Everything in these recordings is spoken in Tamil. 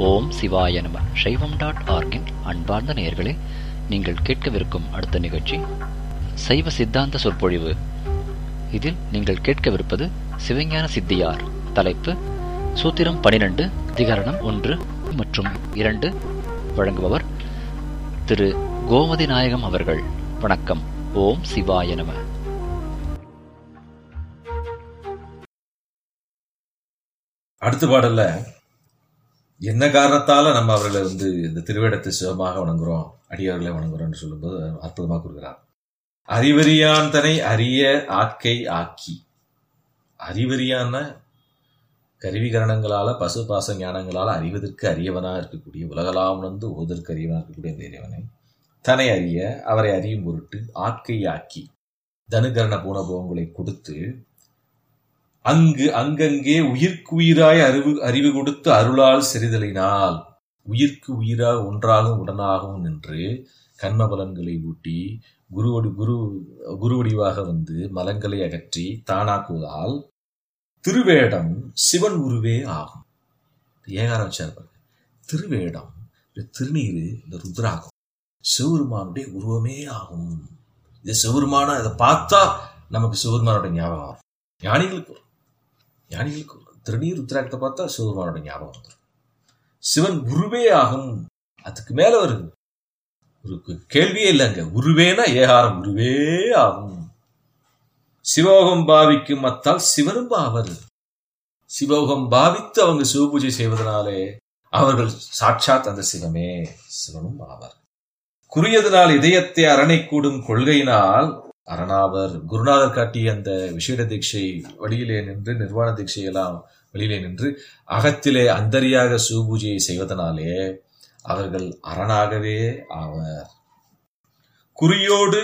ஓம் சிவாய நம சைவம் டாட் ஆர்கின் அன்பார்ந்த நேயர்களே நீங்கள் கேட்கவிருக்கும் அடுத்த நிகழ்ச்சி சைவ சித்தாந்த சொற்பொழிவு இதில் நீங்கள் கேட்கவிருப்பது சிவஞான சித்தியார் தலைப்பு சூத்திரம் பனிரெண்டு அதிகரணம் ஒன்று மற்றும் இரண்டு வழங்குபவர் திரு கோமதி நாயகம் அவர்கள் வணக்கம் ஓம் சிவாய நம அடுத்த பாடல்ல என்ன காரணத்தால நம்ம அவர்களை வந்து இந்த திருவேடத்தை சிவமாக வணங்குறோம் அடியவர்களை வணங்குறோம்னு சொல்லும்போது அற்புதமாக கொடுக்கிறார் அறிவறியான் தனை அரிய ஆக்கை ஆக்கி அறிவறியான கருவிகரணங்களால பசு பாச ஞானங்களால அறிவதற்கு அரியவனா இருக்கக்கூடிய உலகலாம் உணர்ந்து ஓதற்கு அரியவனா இருக்கக்கூடிய அந்த இறைவனை தன்னை அறிய அவரை அறியும் பொருட்டு ஆக்கை ஆக்கி தனுகரண பூணபோகங்களை கொடுத்து அங்கு அங்கங்கே உயிர்க்கு உயிராய் அறிவு அறிவு கொடுத்து அருளால் செறிதலினால் உயிர்க்கு உயிராக ஒன்றாகவும் உடனாகவும் நின்று கண்ம பலன்களை ஊட்டி குருவடி குரு குருவடிவாக வந்து மலங்களை அகற்றி தானாக்குவதால் திருவேடம் சிவன் உருவே ஆகும் ஏகாரம் வச்சார் பாருங்க திருவேடம் இந்த திருநீரு இந்த ருத்ராகம் சிவருமானுடைய உருவமே ஆகும் இந்த சிவருமான இதை பார்த்தா நமக்கு சிவருமானோட ஞாபகம் வரும் ஞானிகளுக்கு வரும் ஞானிகளுக்கு வரும் திருநீர் ருத்ராகத்தை பார்த்தா சிவருமானோட ஞாபகம் வந்துடும் சிவன் உருவே ஆகும் அதுக்கு மேல வருது ஒரு கேள்வியே இல்லைங்க உருவேனா ஏகாரம் உருவே ஆகும் சிவோகம் பாவிக்கும் மத்தால் சிவனும் பாவர் சிவோகம் பாவித்து அவங்க சிவபூஜை செய்வதனாலே அவர்கள் சாட்சாத் அந்த சிவமே சிவனும் ஆவார் குறியதனால் இதயத்தை அரணை கூடும் கொள்கையினால் அரணாவர் குருநாதர் காட்டிய அந்த விசேட தீட்சை வழியிலே நின்று நிர்வாண தீட்சை எல்லாம் வெளியிலே நின்று அகத்திலே அந்தரியாக சிவபூஜையை செய்வதனாலே அவர்கள் அரணாகவே ஆவர் குறியோடு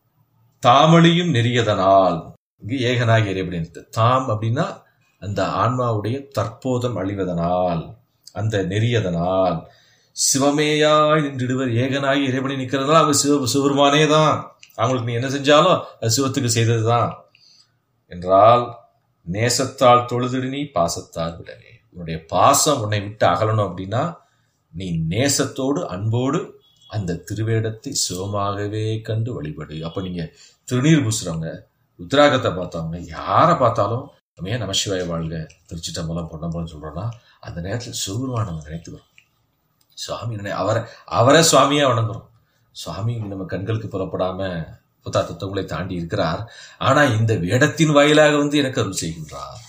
தாமளியும் நெறியதனால் இங்கு ஏகனாகி இறைவன் தாம் அப்படின்னா அந்த ஆன்மாவுடைய தற்போதம் அழிவதனால் அந்த நெறியதனால் சிவமேயாய் நின்றுடுவர் ஏகனாகி இறைவனை நிற்கிறதுனால அவங்க சிவ சிவருமானே தான் அவங்களுக்கு நீ என்ன செஞ்சாலும் அது சிவத்துக்கு செய்ததுதான் என்றால் நேசத்தால் தொழுதிடு நீ பாசத்தால் விடவே உன்னுடைய பாசம் உன்னை விட்டு அகலணும் அப்படின்னா நீ நேசத்தோடு அன்போடு அந்த திருவேடத்தை சிவமாகவே கண்டு வழிபடு அப்ப நீங்க திருநீர் பூசுறவங்க உத்ராகத்தை பார்த்தவங்க யாரை பார்த்தாலும் நம்ம ஏன் நமசிவாய வாழ்க திருச்சிட்டம்பலம் பொன்னம்பலம் சொல்றோம்னா அந்த நேரத்தில் சிவபெருமான நம்ம நினைத்து வரும் சுவாமி நினை அவரை அவரை சுவாமியா வணங்குறோம் சுவாமி நம்ம கண்களுக்கு புறப்படாம புத்தா தத்துவங்களை தாண்டி இருக்கிறார் ஆனா இந்த வேடத்தின் வாயிலாக வந்து எனக்கு அருள் செய்கின்றார்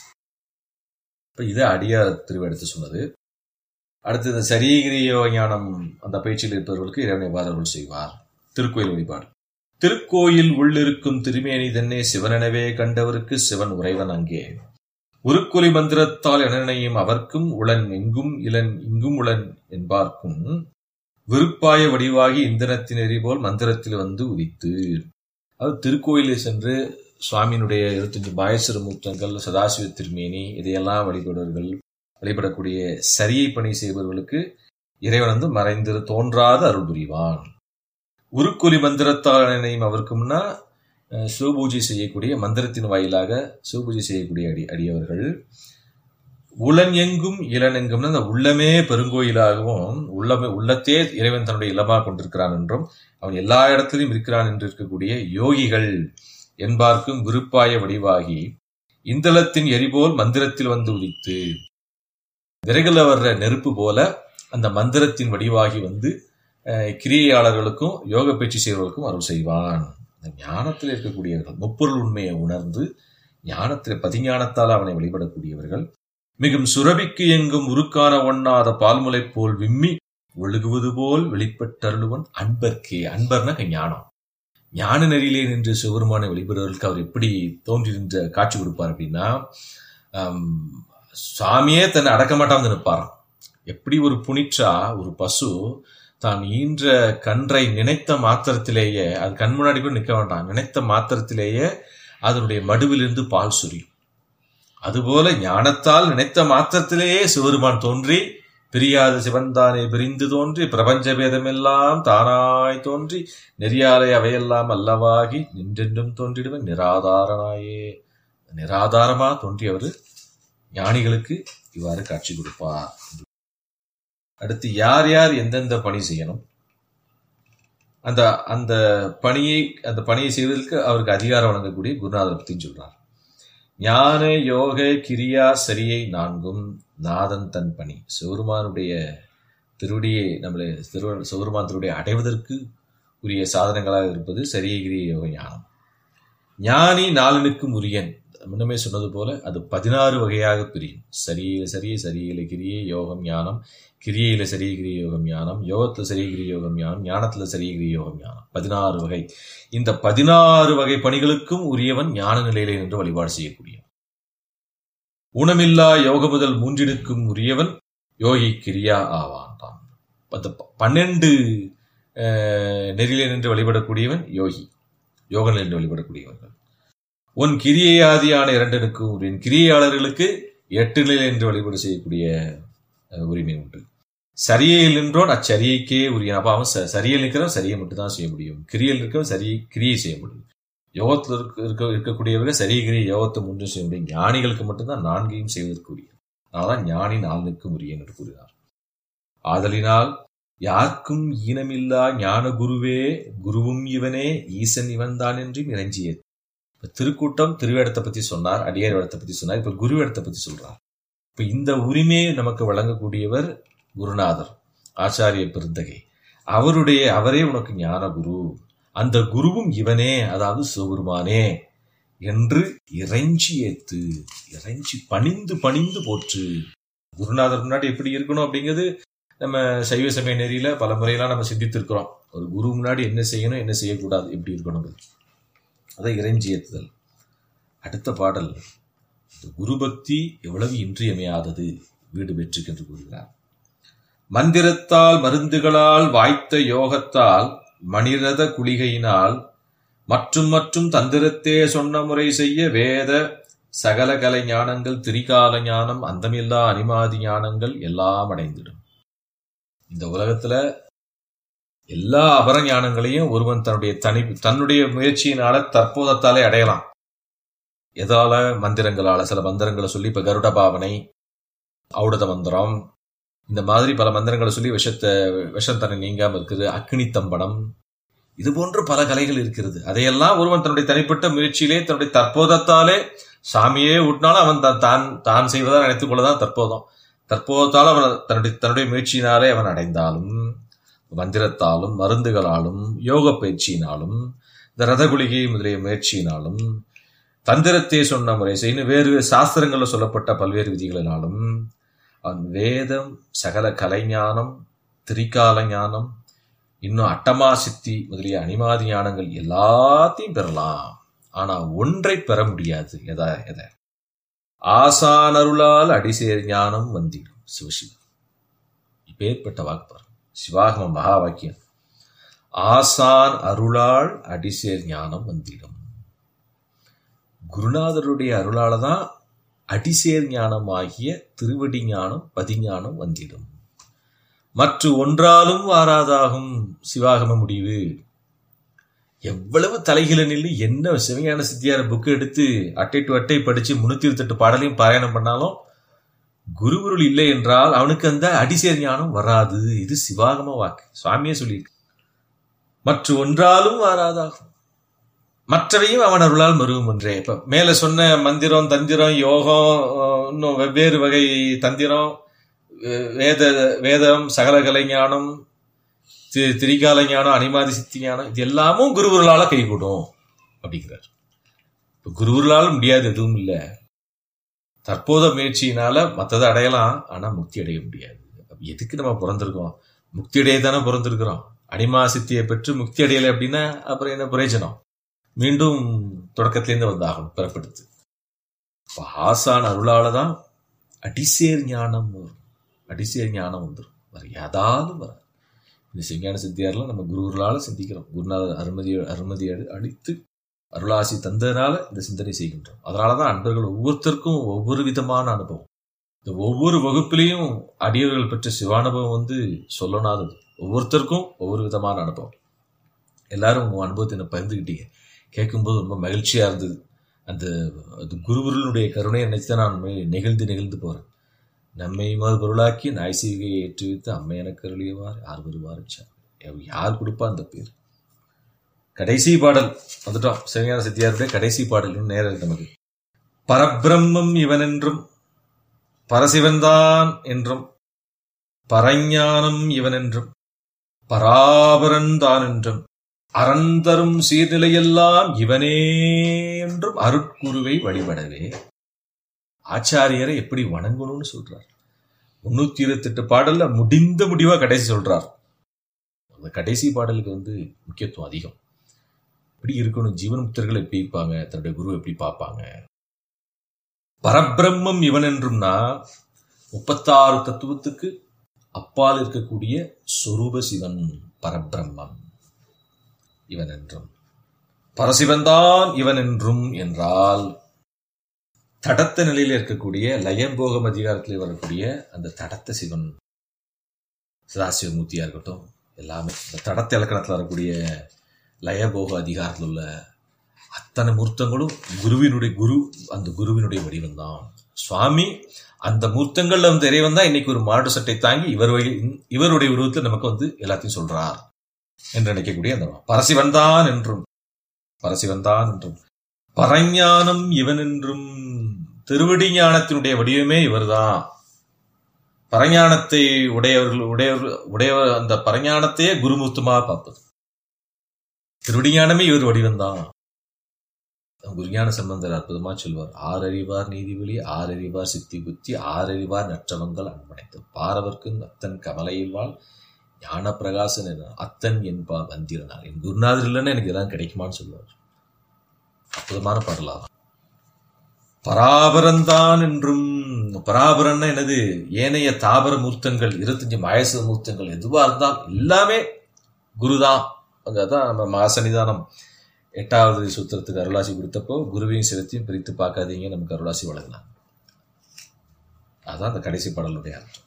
இப்ப இதை அடியார் திருவேடத்தை சொன்னது அடுத்து இந்த சரீகிரிய ஞானம் அந்த பயிற்சியில் இருப்பவர்களுக்கு இறைவனை அருள் செய்வார் திருக்கோயில் வழிபாடு திருக்கோயில் உள்ளிருக்கும் திருமேனி தன்னே சிவனெனவே கண்டவருக்கு சிவன் உறைவன் அங்கே உருக்கொலி மந்திரத்தால் எனனையும் அவர்க்கும் உளன் எங்கும் இளன் இங்கும் உளன் என்பார்க்கும் விருப்பாய வடிவாகி இந்திரத்தின் எரிபோல் மந்திரத்தில் வந்து உதித்து அது திருக்கோயிலில் சென்று சுவாமியினுடைய இருபத்தஞ்சு பாயசர மூர்த்தங்கள் சதாசிவ திருமேனி இதையெல்லாம் வழிபடுவர்கள் வழிபடக்கூடிய சரியை பணி செய்பவர்களுக்கு இறைவன் வந்து மறைந்து தோன்றாத அருள் புரிவான் உருக்கொலி மந்திரத்தால் நினையும் அவருக்கும்னா சிவபூஜை செய்யக்கூடிய மந்திரத்தின் வாயிலாக சிவபூஜை செய்யக்கூடிய அடி அடியவர்கள் உளன் எங்கும் இளன் எங்கும்னா அந்த உள்ளமே பெருங்கோயிலாகவும் உள்ளமே உள்ளத்தே இறைவன் தன்னுடைய இல்லமாக கொண்டிருக்கிறான் என்றும் அவன் எல்லா இடத்திலும் இருக்கிறான் என்று இருக்கக்கூடிய யோகிகள் என்பார்க்கும் விருப்பாய வடிவாகி இந்தளத்தின் எரிபோல் மந்திரத்தில் வந்து உதித்து விறகுல வர்ற நெருப்பு போல அந்த மந்திரத்தின் வடிவாகி வந்து கிரியையாளர்களுக்கும் யோக பயிற்சி செய்வர்களுக்கும் அருள் செய்வான் இந்த ஞானத்தில் இருக்கக்கூடியவர்கள் முப்பொருள் உண்மையை உணர்ந்து ஞானத்தில் பதிஞானத்தால் அவனை வழிபடக்கூடியவர்கள் மிகும் சுரபிக்கு எங்கும் உருக்கான ஒண்ணாத பால்முலை போல் விம்மி ஒழுகுவது போல் வெளிப்பட்டருளுவன் அன்பர்க்கே அன்பர்னா ஞானம் ஞான நெறியிலே நின்று சிவருமான வழிபடுவர்களுக்கு அவர் எப்படி தோன்றி நின்ற காட்சி கொடுப்பார் அப்படின்னா சுவாமியே தன்னை அடக்க மாட்டாந்து நிற்பாராம் எப்படி ஒரு புனிற்றா ஒரு பசு தான் ஈன்ற கன்றை நினைத்த மாத்திரத்திலேயே அது கண் முன்னாடி கூட நிற்க வேண்டாம் நினைத்த மாத்திரத்திலேயே அதனுடைய மடுவிலிருந்து பால் சுரியும் அதுபோல ஞானத்தால் நினைத்த மாத்திரத்திலேயே சிவருமான் தோன்றி பிரியாத சிவன்தானே பிரிந்து தோன்றி பிரபஞ்ச பேதமெல்லாம் தானாய் தோன்றி நெறியாலை அவையெல்லாம் அல்லவாகி நின்றென்றும் தோன்றிடுவன் நிராதாரனாயே நிராதாரமா தோன்றியவர் ஞானிகளுக்கு இவ்வாறு காட்சி கொடுப்பார் அடுத்து யார் யார் எந்தெந்த பணி செய்யணும் அந்த அந்த பணியை அந்த பணியை செய்வதற்கு அவருக்கு அதிகாரம் வழங்கக்கூடிய குருநாதரை பத்தி சொல்றார் ஞான யோக கிரியா சரியை நான்கும் நாதன் தன் பணி சிவருமானுடைய திருவடியை நம்மளை திரு சிவருமான் திருவடியை அடைவதற்கு உரிய சாதனங்களாக இருப்பது சரியை கிரிய யோக ஞானம் ஞானி நாளனுக்கு உரியன் முன்னமே சொன்னது போல அது பதினாறு வகையாக பிரியும் சரியில சரியை சரியில கிரியை யோகம் ஞானம் கிரியையில சரிய கிரிய யோகம் ஞானம் யோகத்துல சரிய கிரிய யோகம் ஞானம் ஞானத்துல சரிய கிரிய யோகம் ஞானம் பதினாறு வகை இந்த பதினாறு வகை பணிகளுக்கும் உரியவன் ஞான நிலையில நின்று வழிபாடு செய்யக்கூடியவன் உணமில்லா யோக முதல் மூன்றினுக்கும் உரியவன் யோகி கிரியா ஆவான் தான் அந்த பன்னெண்டு நெறியில நின்று வழிபடக்கூடியவன் யோகி யோக நிலை நின்று வழிபடக்கூடியவர்கள் உன் கிரியையாதியான இரண்டனுக்கும் உரியன் கிரியையாளர்களுக்கு எட்டு நிலையில் என்று வழிபாடு செய்யக்கூடிய உரிமை உண்டு சரியில் நின்றோன் அச்சரியைக்கே உரிய அப்ப அவன் சரியில் நிற்கிறவன் சரியை மட்டும் தான் செய்ய முடியும் கிரியில் இருக்கவன் சரி கிரியை செய்ய முடியும் யோகத்தில் இருக்க இருக்க இருக்கக்கூடியவர்கள் சரிய கிரியை யோகத்தை முன்னே செய்ய முடியும் ஞானிகளுக்கு மட்டும்தான் நான்கையும் செய்வதற்கு உரிய அதனால்தான் ஞானி நான்குக்கும் உரியன் என்று கூறினார் ஆதலினால் யாருக்கும் ஈனமில்லா ஞான குருவே குருவும் இவனே ஈசன் இவன் தான் என்றும் இறைஞ்சிய திருக்கூட்டம் திருவேடத்தை பத்தி சொன்னார் அடியார் வேடத்தை பத்தி சொன்னார் இப்ப குருவேடத்தை பத்தி சொல்றார் இப்ப இந்த உரிமையை நமக்கு வழங்கக்கூடியவர் குருநாதர் ஆச்சாரிய பெருந்தகை அவருடைய அவரே உனக்கு ஞான குரு அந்த குருவும் இவனே அதாவது சிவபெருமானே என்று இறைஞ்சி ஏத்து இறைஞ்சி பணிந்து பணிந்து போற்று குருநாதர் முன்னாடி எப்படி இருக்கணும் அப்படிங்கிறது நம்ம சைவ சமய நெறியில பல முறையெல்லாம் நம்ம சிந்தித்திருக்கிறோம் ஒரு குரு முன்னாடி என்ன செய்யணும் என்ன செய்யக்கூடாது எப்படி இருக்கணும் அதை இறைஞ்சி ஏத்துதல் அடுத்த பாடல் குரு பக்தி எவ்வளவு இன்றியமையாதது வீடு வெற்றுக்கு என்று கூறுகிறார் மந்திரத்தால் மருந்துகளால் வாய்த்த யோகத்தால் மணிரத குளிகையினால் மற்றும் மற்றும் தந்திரத்தே சொன்ன முறை செய்ய வேத சகல கலை ஞானங்கள் திரிகால ஞானம் அந்தமில்லா அனிமாதி ஞானங்கள் எல்லாம் அடைந்திடும் இந்த உலகத்துல எல்லா அபர ஞானங்களையும் ஒருவன் தன்னுடைய தனி தன்னுடைய முயற்சியினால தற்போதத்தாலே அடையலாம் எதால மந்திரங்களால சில மந்திரங்களை சொல்லி இப்ப கருட பாவனை ஔடத மந்திரம் இந்த மாதிரி பல மந்திரங்களை சொல்லி விஷத்தை விஷம் தன்னை நீங்காம இருக்குது அக்னி தம்பனம் இது போன்ற பல கலைகள் இருக்கிறது அதையெல்லாம் ஒருவன் தன்னுடைய தனிப்பட்ட முயற்சியிலே தன்னுடைய தற்போதத்தாலே சாமியே விட்டினாலும் அவன் தான் தான் செய்வதாக நினைத்துக் கொள்ளதான் தற்போதம் தற்போதத்தால் அவன் தன்னுடைய தன்னுடைய முயற்சியினாலே அவன் அடைந்தாலும் மந்திரத்தாலும் மருந்துகளாலும் யோக பயிற்சியினாலும் இந்த ரத குளிகை முதலிய முயற்சியினாலும் தந்திரத்தை சொன்ன முறை இன்னும் வேறு சாஸ்திரங்களில் சொல்லப்பட்ட பல்வேறு விதிகளினாலும் அவன் வேதம் சகல கலைஞானம் திரிகால ஞானம் இன்னும் அட்டமா சித்தி முதலிய அனிமாதி ஞானங்கள் எல்லாத்தையும் பெறலாம் ஆனா ஒன்றை பெற முடியாது எதா எதை ஆசானருளால் அடிசேர் ஞானம் வந்திடும் சிவசிவம் இப்பேற்பட்ட வாக்குப்பார் சிவாகம மகா வாக்கியம் ஆசான் அருளால் அடிசேர் ஞானம் வந்திடும் குருநாதருடைய அருளால தான் அடிசேர் ஞானம் ஆகிய திருவடி ஞானம் பதிஞானம் வந்திடும் மற்ற ஒன்றாலும் வாராதாகும் சிவாகம முடிவு எவ்வளவு தலைகில நின்று என்ன சிவஞான சித்தியார புக்கு எடுத்து அட்டை டு அட்டை படிச்சு முன்னூத்தி இருபத்தெட்டு பாடலையும் பாராயணம் பண்ணாலும் குருகுருள் இல்லை என்றால் அவனுக்கு அந்த அடிசேர் ஞானம் வராது இது சிவாகம வாக்கு சுவாமியே சொல்லியிருக்கு மற்ற ஒன்றாலும் வாராதாகும் மற்றவையும் அவன் அருளால் மருவும் ஒன்றே இப்ப மேல சொன்ன மந்திரம் தந்திரம் யோகம் இன்னும் வெவ்வேறு வகை தந்திரம் வேத வேதம் சகல கலை ஞானம் திரிகால ஞானம் அனிமாதி சித்தி ஞானம் இது எல்லாமும் குருவர்களால கைகூடும் அப்படிங்கிறார் இப்ப குருவர்களால் முடியாது எதுவும் இல்லை தற்போத முயற்சியினால மற்றதை அடையலாம் ஆனா முக்தி அடைய முடியாது எதுக்கு நம்ம பிறந்திருக்கோம் முக்தி அடைய தானே பிறந்திருக்கிறோம் அனிமா சித்தியை பெற்று முக்தி அடையலை அப்படின்னா அப்புறம் என்ன பிரயோஜனம் மீண்டும் தொடக்கத்திலேருந்து வந்தாகணும் பிறப்படுத்து இப்போ ஆசான் அருளால தான் அடிசேர் ஞானம் வரும் அடிசேர் ஞானம் வந்துடும் வேற ஏதாலும் வராது இந்த சிங்கான சித்தியாரெல்லாம் நம்ம குருவர்களால் சிந்திக்கிறோம் குருநாதர் அருமதி அருமதி அடித்து அருளாசி தந்ததுனால இந்த சிந்தனை செய்கின்றோம் அதனால தான் அன்பர்கள் ஒவ்வொருத்தருக்கும் ஒவ்வொரு விதமான அனுபவம் இந்த ஒவ்வொரு வகுப்பிலையும் அடியவர்கள் பெற்ற சிவானுபவம் வந்து சொல்லனாதது ஒவ்வொருத்தருக்கும் ஒவ்வொரு விதமான அனுபவம் எல்லாரும் உங்க அனுபவத்தை என்ன பகிர்ந்துக்கிட்டீங்க கேட்கும்போது ரொம்ப மகிழ்ச்சியா இருந்தது அந்த அது குருவர்களுடைய கருணையை நினைச்சு தான் நான் நெகிழ்ந்து நெகிழ்ந்து போறேன் நம்மை பொருளாக்கி நாய் செய்கையை ஏற்றி வைத்து அம்மை எனக்கு அருளியவார் யார் வருவார் யார் கொடுப்பா அந்த பேர் கடைசி பாடல் வந்துட்டோம் சிவஞான சித்தியாருடைய கடைசி பாடல் இன்னும் நேரம் இருக்கு நமக்கு பரபிரம்மம் இவன் என்றும் பரசிவன்தான் என்றும் பரஞானம் இவன் என்றும் பராபரன் தான் என்றும் அறந்தரும் சீர்நிலையெல்லாம் இவனே என்றும் அருட்குருவை வழிபடவே ஆச்சாரியரை எப்படி வணங்கணும்னு சொல்றார் முன்னூத்தி இருபத்தி எட்டு பாடல்ல முடிந்த முடிவா கடைசி சொல்றார் அந்த கடைசி பாடலுக்கு வந்து முக்கியத்துவம் அதிகம் எப்படி இருக்கணும் ஜீவன் முக்தர்கள் எப்படி இருப்பாங்க தன்னுடைய குரு எப்படி பார்ப்பாங்க பரபிரம்மம் இவன் என்றும்னா முப்பத்தாறு தத்துவத்துக்கு அப்பால் இருக்கக்கூடிய சொரூப சிவன் பரபிரம்மம் இவன் என்றும் பரசிவன்தான் இவன் என்றும் என்றால் தடத்த நிலையில் இருக்கக்கூடிய லயம்போகம் அதிகாரத்தில் வரக்கூடிய அந்த தடத்த சிவன் சதாசிவமூர்த்தியா இருக்கட்டும் எல்லாமே இந்த தடத்த இலக்கணத்தில் வரக்கூடிய லயபோக அதிகாரத்தில் உள்ள அத்தனை மூர்த்தங்களும் குருவினுடைய குரு அந்த குருவினுடைய வடிவம் தான் சுவாமி அந்த மூர்த்தங்கள்ல வந்து இறைவன் தான் இன்னைக்கு ஒரு மாடு சட்டை தாங்கி இவர் இவருடைய உருவத்தில் நமக்கு வந்து எல்லாத்தையும் சொல்றார் என்று நினைக்கக்கூடிய அந்த பரசிவன் தான் என்றும் பரசிவன் தான் என்றும் பரஞானம் இவன் என்றும் திருவடி ஞானத்தினுடைய வடிவமே இவர்தான் பரஞானத்தை உடையவர்கள் உடையவர்கள் உடையவர் அந்த பரஞானத்தையே குருமூர்த்தமாக பார்ப்பது திருவடி ஞானமே இவர் வடிவம்தான் குருஞான சம்பந்தர் அற்புதமா சொல்வார் ஆறறிவார் நீதிவழி ஆறறிவார் சித்தி புத்தி ஆறறிவார் நற்றவங்கள் அன்பனைத்து பாரவர்க்கு அத்தன் கமலையில் வாழ் ஞான பிரகாசன் அத்தன் என்பா வந்திரனார் என் குருநாதர் இல்லைன்னா எனக்கு இதெல்லாம் கிடைக்குமான்னு சொல்லுவார் அற்புதமான பாடலா பராபரந்தான் என்றும் பராபரன்னா என்னது ஏனைய தாபர மூர்த்தங்கள் இருபத்தஞ்சு மயச மூர்த்தங்கள் எதுவா இருந்தாலும் எல்லாமே குருதான் அதான் நம்ம மகாசன்னிதானம் எட்டாவது சூத்திரத்துக்கு அருளாசி கொடுத்தப்போ குருவையும் சிவத்தையும் பிரித்து பார்க்காதீங்க நமக்கு அருளாசி வழங்கினாங்க அதான் அந்த கடைசி பாடலுடைய அர்த்தம்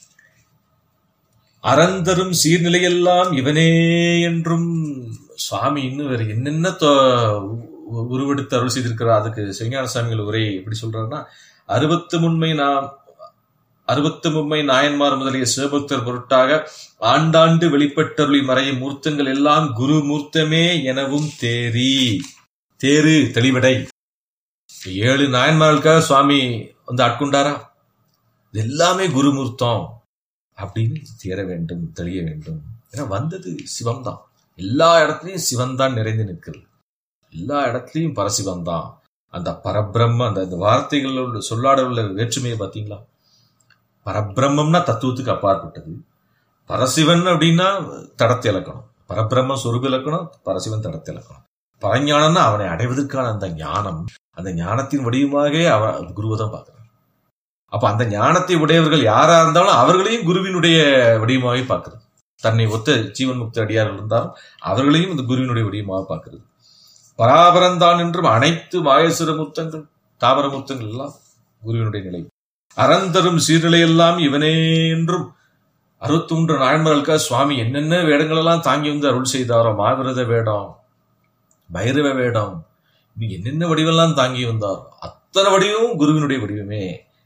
அறந்தரும் சீர்நிலையெல்லாம் இவனே என்றும் சுவாமி இன்னும் வேற என்னென்ன உருவெடுத்து அருள் செய்திருக்கிறார் அதுக்கு சிவஞான சுவாமிகள் உரை எப்படி சொல்றாருன்னா அறுபத்து முன்மை நாம் அறுபத்து மும்மை நாயன்மார் முதலிய சிவபக்தர் பொருட்டாக ஆண்டாண்டு வெளிப்பட்டருளி மறையும் மூர்த்தங்கள் எல்லாம் குரு மூர்த்தமே எனவும் தேரி தேரு தெளிவடை ஏழு நாயன்மார்களுக்காக சுவாமி வந்து ஆட்கொண்டாரா இது எல்லாமே குருமூர்த்தம் அப்படின்னு தேர வேண்டும் தெளிய வேண்டும் ஏன்னா வந்தது சிவம் தான் எல்லா இடத்துலையும் சிவன் தான் நிறைந்து நிற்கிறது எல்லா இடத்துலையும் பரசிவம் தான் அந்த பரபிரம்ம அந்த அந்த வார்த்தைகள் உள்ள சொல்லாட உள்ள வேற்றுமையை பார்த்தீங்களா பரபிரம்மம்னா தத்துவத்துக்கு அப்பாற்பட்டது பரசிவன் அப்படின்னா தடத்தை இலக்கணம் பரபிரம்ம சொருப இலக்கணம் பரசிவன் தடத்தை இலக்கணம் பரஞானம்னா அவனை அடைவதற்கான அந்த ஞானம் அந்த ஞானத்தின் வடிவமாக அவன் குருவை தான் பார்க்கிறான் அப்ப அந்த ஞானத்தை உடையவர்கள் யாரா இருந்தாலும் அவர்களையும் குருவினுடைய வடிவமாகவே பார்க்கிறது தன்னை ஒத்த ஜீவன் முக்த அடியார்கள் இருந்தாலும் அவர்களையும் இந்த குருவினுடைய வடிவமாக பார்க்கிறது பராபரந்தான் என்றும் அனைத்து மாயசுர முத்தங்கள் தாவர முத்தங்கள் எல்லாம் குருவினுடைய நிலை அறந்தரும் சீர்நிலையெல்லாம் இவனே என்றும் அறுபத்தி மூன்று நாயன்மார்களுக்காக சுவாமி என்னென்ன வேடங்கள் எல்லாம் தாங்கி வந்து அருள் செய்தாரோ மாவிரத வேடம் பைரவ வேடம் என்னென்ன வடிவெல்லாம் தாங்கி வந்தாரோ அத்தனை வடிவமும் குருவினுடைய வடிவமே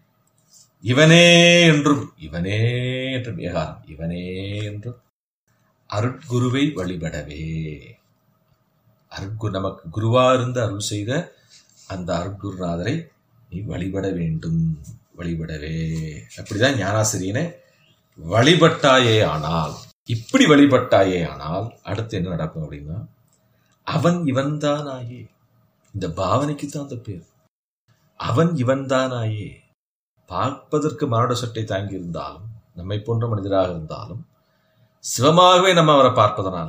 இவனே என்றும் இவனே என்றும் ஏகாரம் இவனே என்றும் அருட்குருவை வழிபடவே அருட்கு நமக்கு குருவா இருந்து அருள் செய்த அந்த அருட்குருநாதரை நீ வழிபட வேண்டும் வழிபடவே அப்படிதான் ஞானாசிரியனை வழிபட்டாயே ஆனால் இப்படி வழிபட்டாயே ஆனால் அடுத்து என்ன நடக்கும் அப்படின்னா அவன் இவன் தானாயே இந்த பாவனைக்கு தான் அந்த பேர் அவன் இவன் தானாயே பார்ப்பதற்கு மானுட சட்டை தாங்கி இருந்தாலும் நம்மை போன்ற மனிதராக இருந்தாலும் சிவமாகவே நம்ம அவரை பார்ப்பதனால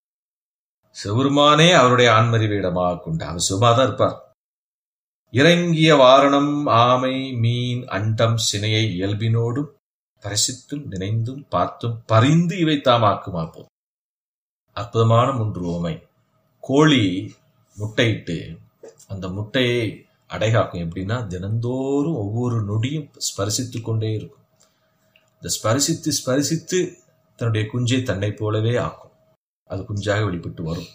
சிவருமானே அவருடைய ஆன்மறிவிடமாக கொண்டு அவர் சிவமாதான் இருப்பார் இறங்கிய வாரணம் ஆமை மீன் அண்டம் சினையை இயல்பினோடும் பரிசித்தும் நினைந்தும் பார்த்தும் பரிந்து இவை தாமாக்குமா போதும் அற்புதமான மூன்று ஓமை கோழி முட்டையிட்டு அந்த முட்டையை அடைகாக்கும் எப்படின்னா தினந்தோறும் ஒவ்வொரு நொடியும் ஸ்பரிசித்து கொண்டே இருக்கும் இந்த ஸ்பரிசித்து ஸ்பரிசித்து தன்னுடைய குஞ்சை தன்னை போலவே ஆக்கும் அது குஞ்சாக வெளிப்பட்டு வரும்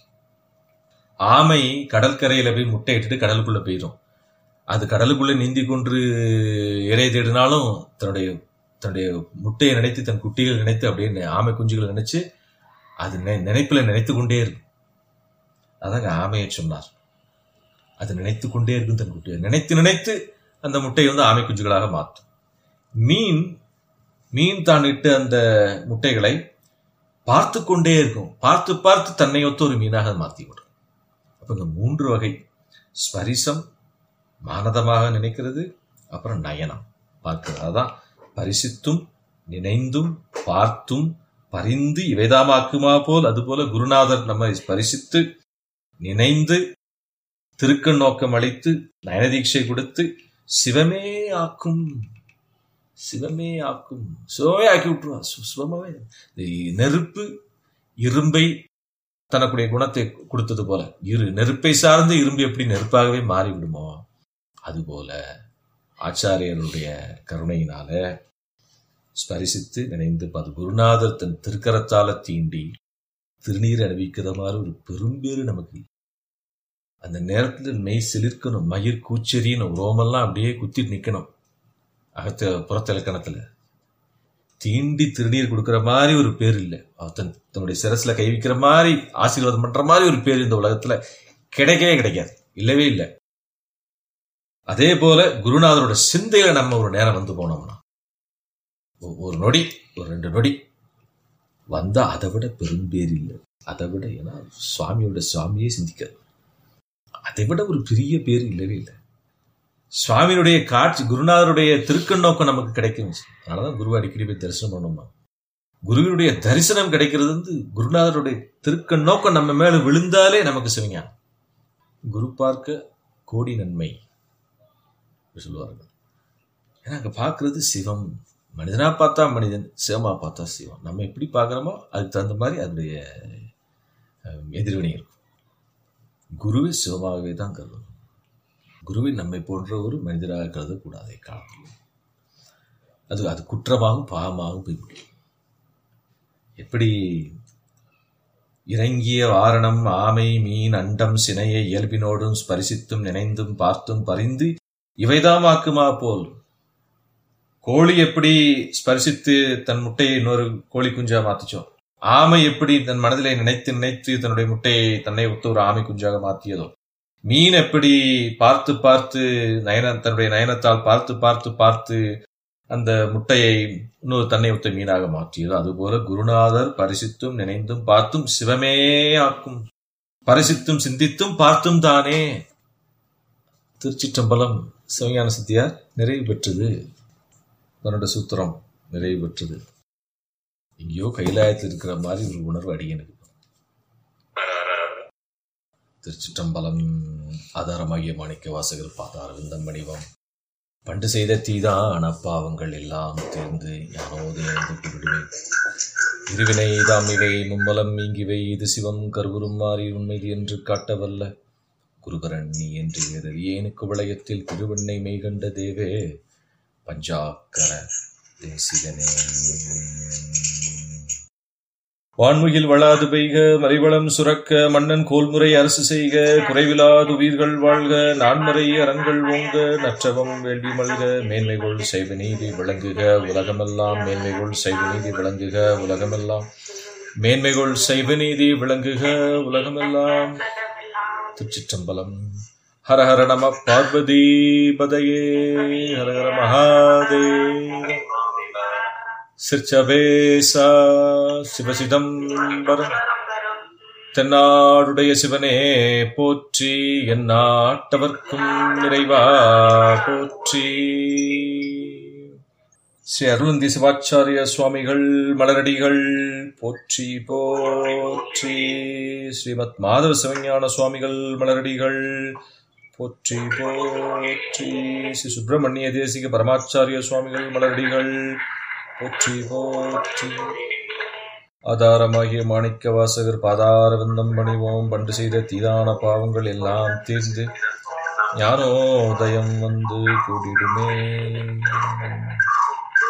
ஆமை கடற்கரையில போய் முட்டை இட்டுட்டு கடலுக்குள்ள போயிடும் அது கடலுக்குள்ள நீந்தி கொன்று இறை தேடினாலும் தன்னுடைய தன்னுடைய முட்டையை நினைத்து தன் குட்டிகள் நினைத்து அப்படியே ஆமை குஞ்சுகளை நினைச்சு அது நி- நினைப்புல நினைத்து கொண்டே இருக்கும் அதாங்க ஆமையை சொன்னார் அது நினைத்து கொண்டே இருக்கும் தன் குட்டியை நினைத்து நினைத்து அந்த முட்டையை வந்து ஆமை குஞ்சுகளாக மாற்றும் மீன் மீன் தான் இட்டு அந்த முட்டைகளை பார்த்து கொண்டே இருக்கும் பார்த்து பார்த்து தன்னை ஒத்த ஒரு மீனாக மாற்றி விடும் அப்ப இந்த மூன்று வகை ஸ்பரிசம் மானதமாக நினைக்கிறது அப்புறம் நயனம் பார்க்கிறது அதான் பரிசித்தும் நினைந்தும் பார்த்தும் பரிந்து இவைதாமாக்குமா போல் அதுபோல குருநாதர் நம்ம பரிசித்து நினைந்து திருக்கண் நோக்கம் அளித்து நயனதீட்சை கொடுத்து சிவமே ஆக்கும் சிவமே ஆக்கும் சிவமே ஆக்கி விட்டுருவா சு- சிவமாவே இந்த நெருப்பு இரும்பை தனக்குடைய குணத்தை கொடுத்தது போல இரு நெருப்பை சார்ந்து இரும்பு எப்படி நெருப்பாகவே மாறிவிடுமோ அதுபோல ஆச்சாரியருடைய கருணையினால ஸ்பரிசித்து நினைந்து அது குருநாதர் தன் திருக்கரத்தால தீண்டி திருநீர் அணிவிக்கிற மாதிரி ஒரு பெரும்பேறு நமக்கு அந்த நேரத்துல மெய் சிலிர்க்கணும் மயிர் கூச்செறியணும் ரோமெல்லாம் அப்படியே குத்திட்டு நிக்கணும் அகத்த புறத்திலக்கணத்துல தீண்டி திருநீர் கொடுக்கிற மாதிரி ஒரு பேர் இல்லை அவர் தன் தன்னுடைய சிரசுல கை வைக்கிற மாதிரி ஆசீர்வாதம் பண்ற மாதிரி ஒரு பேர் இந்த உலகத்துல கிடைக்கவே கிடைக்காது இல்லவே இல்லை அதே போல குருநாதரோட சிந்தையில நம்ம ஒரு நேரம் வந்து போனோம்னா ஒ- ஒரு நொடி ஒரு ரெண்டு நொடி வந்தா அதை விட பெரும்பேர் இல்லை அதை விட ஏன்னா சுவாமியோட சுவாமியே சிந்திக்காது அதை விட ஒரு பெரிய பேர் இல்லவே இல்லை சுவாமியினுடைய காட்சி குருநாதருடைய திருக்கண் நோக்கம் நமக்கு கிடைக்கும் அதனாலதான் குருவை அடிக்கடி போய் தரிசனம் பண்ணணுமா குருவினுடைய தரிசனம் கிடைக்கிறது வந்து குருநாதருடைய திருக்கண் நோக்கம் நம்ம மேல விழுந்தாலே நமக்கு சிவஞானம் குரு பார்க்க கோடி நன்மை அப்படி சொல்லுவார்கள் ஏன்னா அங்க பார்க்கிறது சிவம் மனிதனா பார்த்தா மனிதன் சிவமா பார்த்தா சிவம் நம்ம எப்படி பார்க்குறோமோ அதுக்கு தகுந்த மாதிரி அதனுடைய அஹ், எதிர்வினை இருக்கும் குருவை சிவமாகவே தான் கருதணும் குருவை நம்மை போன்ற ஒரு மனிதராக கருதக்கூடாது காலத்தில் அது அது குற்றமாகவும் பாவமாகவும் போய் முடியும் எப்படி இறங்கிய வாரணம் ஆமை மீன் அண்டம் சினையை இயல்பினோடும் ஸ்பரிசித்தும் நினைந்தும் பார்த்தும் பரிந்து இவைதாம் ஆக்குமா போல் கோழி எப்படி ஸ்பரிசித்து தன் முட்டையை இன்னொரு கோழி குஞ்சா மாத்திச்சோ ஆமை எப்படி தன் மனதிலே நினைத்து நினைத்து தன்னுடைய முட்டையை தன்னை ஒத்த ஒரு ஆமை குஞ்சாக மாற்றியதோ மீன் எப்படி பார்த்து பார்த்து நயன தன்னுடைய நயனத்தால் பார்த்து பார்த்து பார்த்து அந்த முட்டையை இன்னொரு தன்னை ஒத்த மீனாக மாற்றியதோ அதுபோல குருநாதர் பரிசித்தும் நினைந்தும் பார்த்தும் சிவமே ஆக்கும் பரிசித்தும் சிந்தித்தும் பார்த்தும் தானே திருச்சிற்றம்பலம் சிவஞான சித்தியார் நிறைவு பெற்றது தன்னோட சூத்திரம் நிறைவு பெற்றது எங்கேயோ கைலாயத்தில் இருக்கிற மாதிரி ஒரு உணர்வு அடியனுக்கு திருச்சிற்றம்பலம் ஆதாரமாகிய மாணிக்க வாசகர் பாதார விந்தம் வடிவம் பண்டு செய்த தீதான் அப்பாவங்கள் எல்லாம் தேர்ந்து ஞானோதயந்து கூடுவேன் இருவினை தாம் இவை மும்மலம் நீங்கிவை இது சிவம் கருவுரும் மாறி உண்மைது என்று காட்டவல்ல குருபரன் நீ என்று ஏனுக்கு விளையத்தில் திருவெண்ணை மெய்கண்ட தேவே பஞ்சாக்கர தேசிகனே வான்முகில் வளாது பெய்க மறைவளம் சுரக்க மன்னன் கோல்முறை அரசு செய்க குறைவிலாது உயிர்கள் வாழ்க நான்மறை அறங்கள் ஓங்க நற்றவம் வேள்வி மல்க மேன்மைகொள் செய்வ நீதி விளங்குக உலகமெல்லாம் மேன்மைகொள் செய்வ நீதி விளங்குக உலகமெல்லாம் மேன்மைகொள் செய்வ நீதி விளங்குக உலகமெல்லாம் திருச்சிற்றம்பலம் ஹர ஹர நம பார்வதி பதையே ஹர ஹர மகாதேவ சிற்சபேசா சிவசிதம்பரம் தென்னாடுடைய சிவனே போற்றி என் நாட்டவர்க்கும் நிறைவா போற்றி ஸ்ரீ அருளந்தி சிவாச்சாரிய சுவாமிகள் மலரடிகள் போற்றி போற்றி ஸ்ரீமத் மாதவ சிவஞான சுவாமிகள் மலரடிகள் போற்றி போற்றி ஸ்ரீ சுப்பிரமணிய தேசிக பரமாச்சாரிய சுவாமிகள் மலரடிகள் போற்றி போற்றி ஆதாரமாகிய மாணிக்க வாசகர் பாதாரவிந்தம் பணிவோம் பண்டு செய்த தீதான பாவங்கள் எல்லாம் தீர்ந்து ஞானோதயம் வந்து கூடிடுமே